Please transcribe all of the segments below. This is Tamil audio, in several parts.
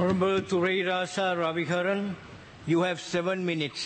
Honorable Turairasa Raviharan, you have seven minutes.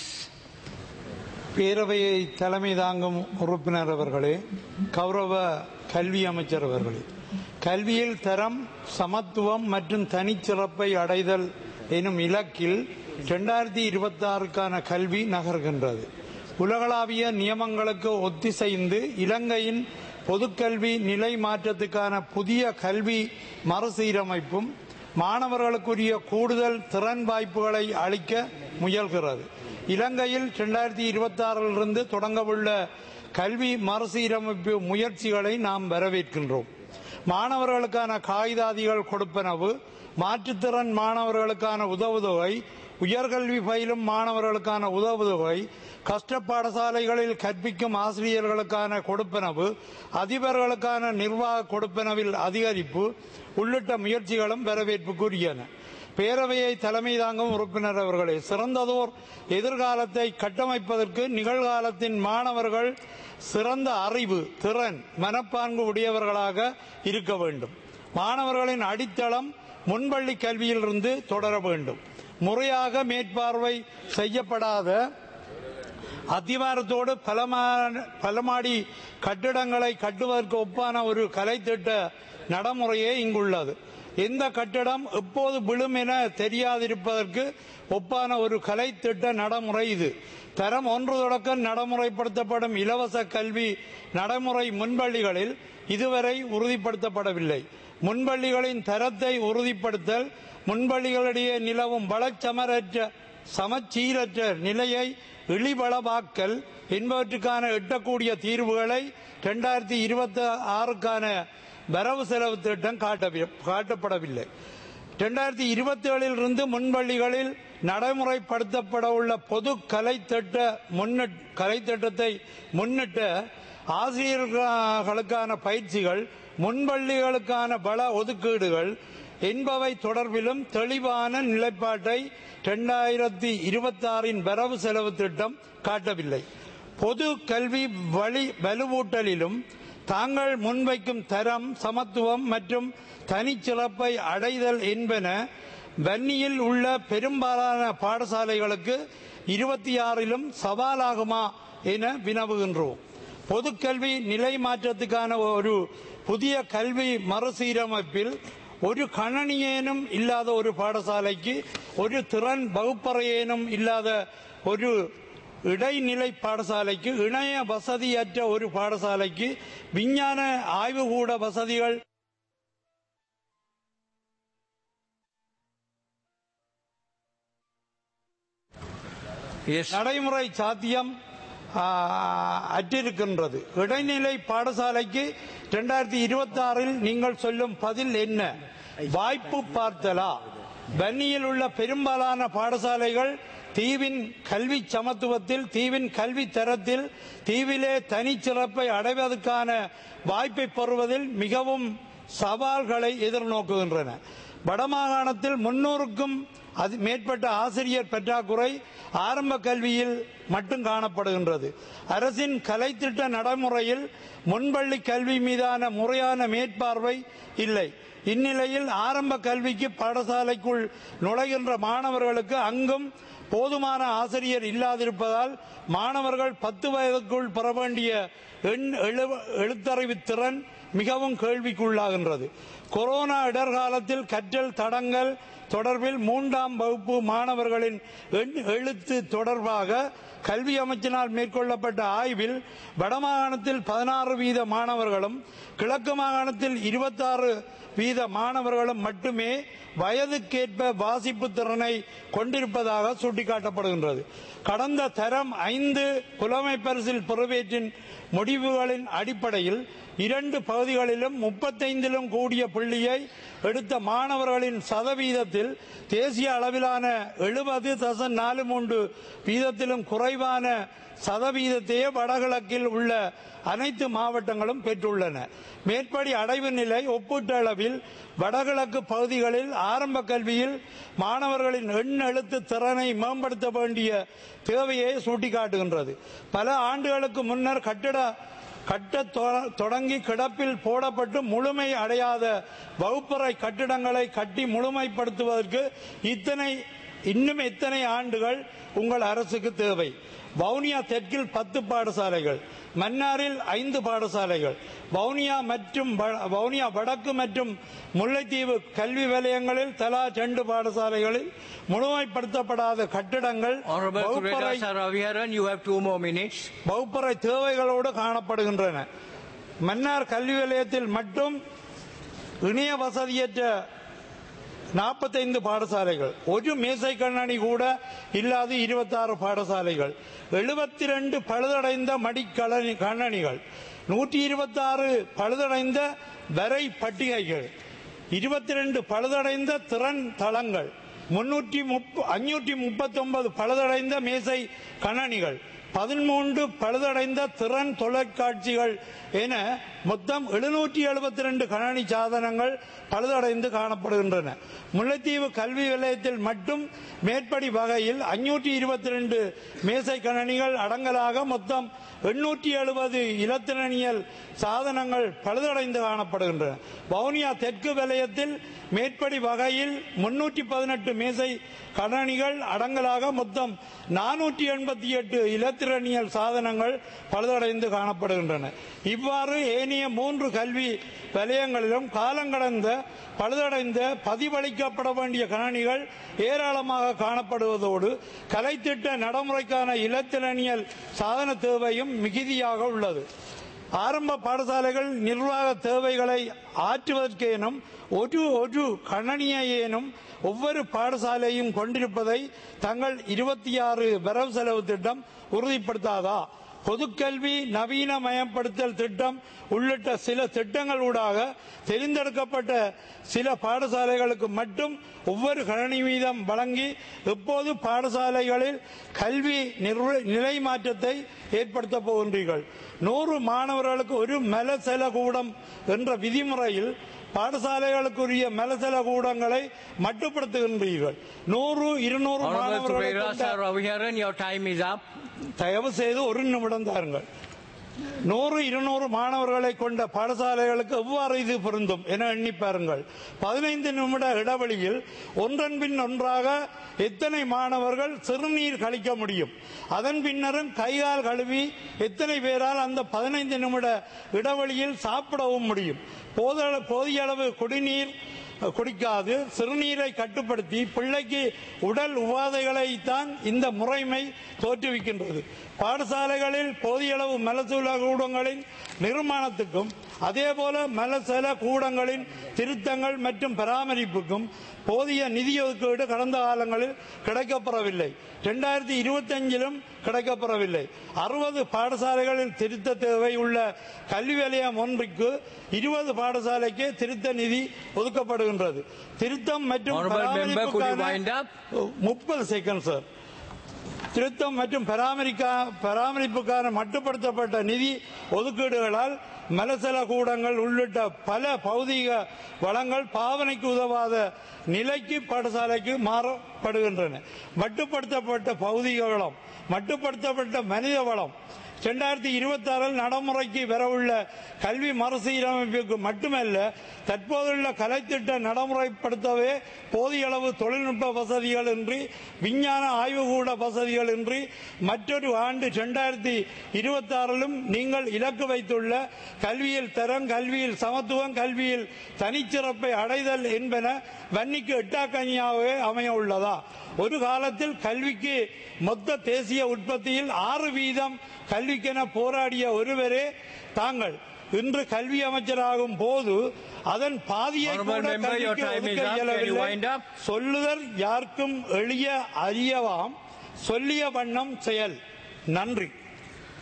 பேரவையை தலைமை தாங்கும் உறுப்பினர் அவர்களே கௌரவ கல்வி அமைச்சர் அவர்களே கல்வியில் தரம் சமத்துவம் மற்றும் தனிச்சிறப்பை அடைதல் எனும் இலக்கில் இரண்டாயிரத்தி இருபத்தி ஆறுக்கான கல்வி நகர்கின்றது உலகளாவிய நியமங்களுக்கு ஒத்திசைந்து இலங்கையின் பொதுக்கல்வி நிலை மாற்றத்துக்கான புதிய கல்வி மறுசீரமைப்பும் மாணவர்களுக்குரிய கூடுதல் திறன் வாய்ப்புகளை அளிக்க முயல்கிறது இலங்கையில் இரண்டாயிரத்தி இருபத்தி ஆறிலிருந்து தொடங்கவுள்ள கல்வி மறுசீரமைப்பு முயற்சிகளை நாம் வரவேற்கின்றோம் மாணவர்களுக்கான காகிதாதிகள் கொடுப்பனவு மாற்றுத்திறன் மாணவர்களுக்கான உதவுதொகை உயர்கல்வி பயிலும் மாணவர்களுக்கான உதவுதொகை கஷ்ட பாடசாலைகளில் கற்பிக்கும் ஆசிரியர்களுக்கான கொடுப்பனவு அதிபர்களுக்கான நிர்வாக கொடுப்பனவில் அதிகரிப்பு உள்ளிட்ட முயற்சிகளும் வரவேற்புக்குரியன பேரவையை தலைமை தாங்கும் உறுப்பினர் அவர்களே சிறந்ததோர் எதிர்காலத்தை கட்டமைப்பதற்கு நிகழ்காலத்தின் மாணவர்கள் சிறந்த அறிவு திறன் மனப்பான்கு உடையவர்களாக இருக்க வேண்டும் மாணவர்களின் அடித்தளம் முன்பள்ளி கல்வியிலிருந்து தொடர வேண்டும் முறையாக மேற்பார்வை செய்யப்படாத அத்திவாரத்தோடு பலமான பலமாடி கட்டிடங்களை கட்டுவதற்கு ஒப்பான ஒரு கலைத்திட்ட நடைமுறையே இங்குள்ளது எந்த கட்டிடம் எப்போது விழும் என தெரியாதிருப்பதற்கு ஒப்பான ஒரு கலைத்திட்ட நடைமுறை இது தரம் ஒன்று தொடக்கம் நடைமுறைப்படுத்தப்படும் இலவச கல்வி நடைமுறை முன்பள்ளிகளில் இதுவரை உறுதிப்படுத்தப்படவில்லை முன்பள்ளிகளின் தரத்தை உறுதிப்படுத்தல் முன்பள்ளிகளிடையே நிலவும் வளச்சமரற்ற சமச்சீரற்ற நிலையை இழிவளவாக்கல் என்பவற்றுக்கான எட்டக்கூடிய தீர்வுகளை இரண்டாயிரத்தி இருபத்தி ஆறுக்கான வரவு செலவு திட்டம் காட்டப்படவில்லை இரண்டாயிரத்தி இருபத்தி ஏழில் இருந்து முன்பள்ளிகளில் நடைமுறைப்படுத்தப்பட உள்ள பொது கலை திட்ட முன்னிட் கலை திட்டத்தை முன்னிட்ட ஆசிரியர்களுக்கான பயிற்சிகள் முன்பள்ளிகளுக்கான பல ஒதுக்கீடுகள் என்பவை தொடர்பிலும் தெளிவான நிலைப்பாட்டை இரண்டாயிரத்தி இருபத்தி ஆறின் வரவு செலவு திட்டம் காட்டவில்லை பொது கல்வி வழி வலுவூட்டலிலும் தாங்கள் முன்வைக்கும் தரம் சமத்துவம் மற்றும் தனிச்சிறப்பை அடைதல் என்பன வன்னியில் உள்ள பெரும்பாலான பாடசாலைகளுக்கு இருபத்தி ஆறிலும் சவாலாகுமா என வினவுகின்றோம் பொதுக்கல்வி நிலை மாற்றத்துக்கான ஒரு புதிய கல்வி மறுசீரமைப்பில் ஒரு கணனியேனும் இல்லாத ஒரு பாடசாலைக்கு ஒரு திறன் வகுப்பறையேனும் இல்லாத ஒரு இடைநிலை பாடசாலைக்கு இணைய வசதியற்ற ஒரு பாடசாலைக்கு விஞ்ஞான ஆய்வுகூட வசதிகள் Yes. நடைமுறை சாத்தியம் ஆ, அற்றிருக்கின்றது இடைநிலை பாடசாலைக்கு இரண்டாயிரத்தி இருபத்தி ஆறில் நீங்கள் சொல்லும் பதில் என்ன வாய்ப்பு பார்த்தலா வன்னியில் உள்ள பெரும்பாலான பாடசாலைகள் தீவின் கல்வி சமத்துவத்தில் தீவின் கல்வி தரத்தில் தீவிலே தனிச்சிறப்பை அடைவதற்கான வாய்ப்பை பெறுவதில் மிகவும் சவால்களை எதிர்நோக்குகின்றன வடமாகாணத்தில் முன்னூறுக்கும் அது மேற்பட்ட ஆசிரியர் பற்றாக்குறை ஆரம்ப கல்வியில் மட்டும் காணப்படுகின்றது அரசின் கலைத்திட்ட நடைமுறையில் முன்பள்ளி கல்வி மீதான முறையான மேற்பார்வை இல்லை இந்நிலையில் ஆரம்ப கல்விக்கு பாடசாலைக்குள் நுழைகின்ற மாணவர்களுக்கு அங்கும் போதுமான ஆசிரியர் இல்லாதிருப்பதால் மாணவர்கள் பத்து வயதுக்குள் பெற வேண்டிய எண் எழு- எழுத்தறிவு திறன் மிகவும் கேள்விக்குள்ளாகின்றது கொரோனா இடர்காலத்தில் கற்றல் தடங்கள் தொடர்பில் மூன்றாம் வகுப்பு மாணவர்களின் எண் எழுத்து தொடர்பாக கல்வி அமைச்சினால் மேற்கொள்ளப்பட்ட ஆய்வில் வடமாகாணத்தில் பதினாறு வீத மாணவர்களும் கிழக்கு மாகாணத்தில் இருபத்தாறு வீத மாணவர்களும் மட்டுமே வயதுக்கேற்ப வாசிப்பு திறனை கொண்டிருப்பதாக சுட்டிக்காட்டப்படுகின்றது கடந்த தரம் ஐந்து புலமை பரிசில் பெறுவேற்றின் முடிவுகளின் அடிப்படையில் இரண்டு பகுதிகளிலும் முப்பத்தைந்திலும் கூடிய புள்ளியை எடுத்த மாணவர்களின் சதவீதத்தில் தேசிய அளவிலான எழுபது தசம் நாலு மூன்று வீதத்திலும் குறைவான சதவீதத்தையே வடகிழக்கில் உள்ள அனைத்து மாவட்டங்களும் பெற்றுள்ளன மேற்படி அடைவு நிலை ஒப்பீட்டளவில் வடகிழக்கு பகுதிகளில் ஆரம்ப கல்வியில் மாணவர்களின் எண் எழுத்து திறனை மேம்படுத்த வேண்டிய தேவையை சுட்டிக்காட்டுகின்றது பல ஆண்டுகளுக்கு முன்னர் கட்டிட கட்ட தொ- தொடங்கி கிடப்பில் போடப்பட்டு முழுமை அடையாத வகுப்பறை கட்டிடங்களை கட்டி முழுமைப்படுத்துவதற்கு இத்தனை இன்னும் எத்தனை ஆண்டுகள் உங்கள் அரசுக்கு தேவை வவுனியா தெற்கில் பத்து பாடசாலைகள் மன்னாரில் ஐந்து பாடசாலைகள் வவுனியா மற்றும் வ- வவுனியா வடக்கு மற்றும் முல்லைத்தீவு கல்வி நிலையங்களில் தலா ரெண்டு பாடசாலைகளில் முழுமைப்படுத்தப்படாத கட்டிடங்கள் Honorable வகுப்பறை Kureta Raviharan, you have two more minutes. வகுப்பறை தேவைகளோடு காணப்படுகின்றன மன்னார் கல்வி நிலையத்தில் மட்டும் இணைய வசதியற்ற நாற்பத்தைந்து பாடசாலைகள் ஒரு மேசை கண்ணாடி கூட இல்லாத இருபத்தாறு பாடசாலைகள் எழுபத்தி ரெண்டு பழுதடைந்த மடிக்கணனி கண்ணனிகள் நூற்றி இருபத்தாறு பழுதடைந்த வரை பட்டிகைகள் இருபத்தி ரெண்டு பழுதடைந்த திறன் தளங்கள் முன்னூற்றி அஞ்சூற்றி முப்பத்தி ஒன்பது பழுதடைந்த மேசை கணனிகள் பதிமூன்று பழுதடைந்த திறன் தொலைக்காட்சிகள் என மொத்தம் எழுநூற்றி எழுபத்தி ரெண்டு கணனி சாதனங்கள் பழுதடைந்து காணப்படுகின்றன முல்லைத்தீவு கல்வி நிலையத்தில் மட்டும் மேற்படி வகையில் அஞ்சூற்றி இருபத்தி ரெண்டு மேசை கணனிகள் அடங்கலாக மொத்தம் எண்ணூற்றி எழுபது இலத்திரனியல் சாதனங்கள் பழுதடைந்து காணப்படுகின்றன வவுனியா தெற்கு வலயத்தில் மேற்படி வகையில் முன்னூற்றி பதினெட்டு மேசை கணனிகள் அடங்கலாக மொத்தம் நானூற்றி எண்பத்தி எட்டு இலத்திரனியல் சாதனங்கள் பழுதடைந்து காணப்படுகின்றன இவ்வாறு ஏனைய மூன்று கல்வி வலயங்களிலும் காலங்கடந்த பழுதடைந்த பதிவளிக்கப்பட வேண்டிய கணனிகள் ஏராளமாக காணப்படுவதோடு கலைத்திட்ட நடைமுறைக்கான இலத்திரனியல் சாதன தேவையும் மிகுதியாக உள்ளது ஆரம்ப பாடசாலைகள் நிர்வாக தேவைகளை ஆற்றுவதற்கேனும் ஒரு ஒரு கணனியேனும் ஒவ்வொரு பாடசாலையும் கொண்டிருப்பதை தங்கள் இருபத்தி ஆறு வரவு செலவு திட்டம் உறுதிப்படுத்தாதா பொதுக்கல்வி நவீனமயப்படுத்தல் திட்டம் உள்ளிட்ட சில திட்டங்களூடாக தெரிந்தெடுக்கப்பட்ட சில பாடசாலைகளுக்கு மட்டும் ஒவ்வொரு கணனி வீதம் வழங்கி எப்போது பாடசாலைகளில் கல்வி நிர்வ- நிலை மாற்றத்தை ஏற்படுத்த போகின்றீர்கள் நூறு மாணவர்களுக்கு ஒரு மெலசெல கூடம் என்ற விதிமுறையில் பாடசாலைகளுக்குரிய மெலசெல கூடங்களை மட்டுப்படுத்துகின்றீர்கள் நூறு இருநூறு Honorable மாணவர்களை Kureta கொண்ட Raviharan, your time is up. தயவு செய்து ஒரு நிமிடம் தாருங்கள் நூறு இருநூறு மாணவர்களை கொண்ட பாடசாலைகளுக்கு எவ்வாறு இது பொருந்தும் என எண்ணி பாருங்கள் பதினைந்து நிமிட இடைவெளியில் ஒன்றன் பின் ஒன்றாக எத்தனை மாணவர்கள் சிறுநீர் கழிக்க முடியும் அதன் பின்னரும் கைகால் கழுவி எத்தனை பேரால் அந்த பதினைந்து நிமிட இடைவெளியில் சாப்பிடவும் முடியும் போத- போதிய அளவு குடிநீர் குடிக்காது சிறுநீரை கட்டுப்படுத்தி பிள்ளைக்கு உடல் உபாதைகளை தான் இந்த முறைமை தோற்றுவிக்கின்றது பாடசாலைகளில் போதிய அளவு மலசூல கூடங்களின் நிர்மாணத்துக்கும் அதேபோல மலசல கூடங்களின் திருத்தங்கள் மற்றும் பராமரிப்புக்கும் போதிய நிதி ஒதுக்கீடு கடந்த காலங்களில் கிடைக்கப்பெறவில்லை இரண்டாயிரத்தி இருபத்தி அஞ்சிலும் கிடைக்கப்பெறவில்லை அறுபது பாடசாலைகளில் திருத்த தேவை உள்ள கல்வி நிலையம் ஒன்றுக்கு இருபது பாடசாலைக்கு திருத்த நிதி ஒதுக்கப்படுகின்றது திருத்தம் மற்றும் Honorable member, could you பராமரிப்புக்கான- wind up? முப்பது செகண்ட் சார் திருத்தம் மற்றும் பராமரிக்கா பராமரிப்புக்கான மட்டுப்படுத்தப்பட்ட நிதி ஒதுக்கீடுகளால் மலசல கூடங்கள் உள்ளிட்ட பல பௌதீக வளங்கள் பாவனைக்கு உதவாத நிலைக்கு பாடசாலைக்கு மாறப்படுகின்றன மட்டுப்படுத்தப்பட்ட பௌதீக வளம் மட்டுப்படுத்தப்பட்ட மனித வளம் இரண்டாயிரத்தி இருபத்தி ஆறில் நடைமுறைக்கு வரவுள்ள கல்வி மறுசீரமைப்புக்கு மட்டுமல்ல தற்போதுள்ள கலைத்திட்ட நடைமுறைப்படுத்தவே போதிய அளவு தொழில்நுட்ப வசதிகள் இன்றி விஞ்ஞான ஆய்வுகூட வசதிகள் இன்றி மற்றொரு ஆண்டு இரண்டாயிரத்தி இருபத்தி ஆறிலும் நீங்கள் இலக்கு வைத்துள்ள கல்வியில் தரம் கல்வியில் சமத்துவம் கல்வியில் தனிச்சிறப்பை அடைதல் என்பன வன்னிக்கு எட்டாக்கனியாகவே அமைய உள்ளதா ஒரு காலத்தில் கல்விக்கு மொத்த தேசிய உற்பத்தியில் ஆறு வீதம் கல்விக்கென போராடிய ஒருவரே தாங்கள் இன்று கல்வி அமைச்சராகும் போது அதன் பாதியை Honorable கூட member, your கல்விக்கு time is ஒதுக்க up. Can you இயலவில்லை. wind up? சொல்லுதல் யாருக்கும் எளிய அறியவாம் சொல்லிய வண்ணம் செயல் நன்றி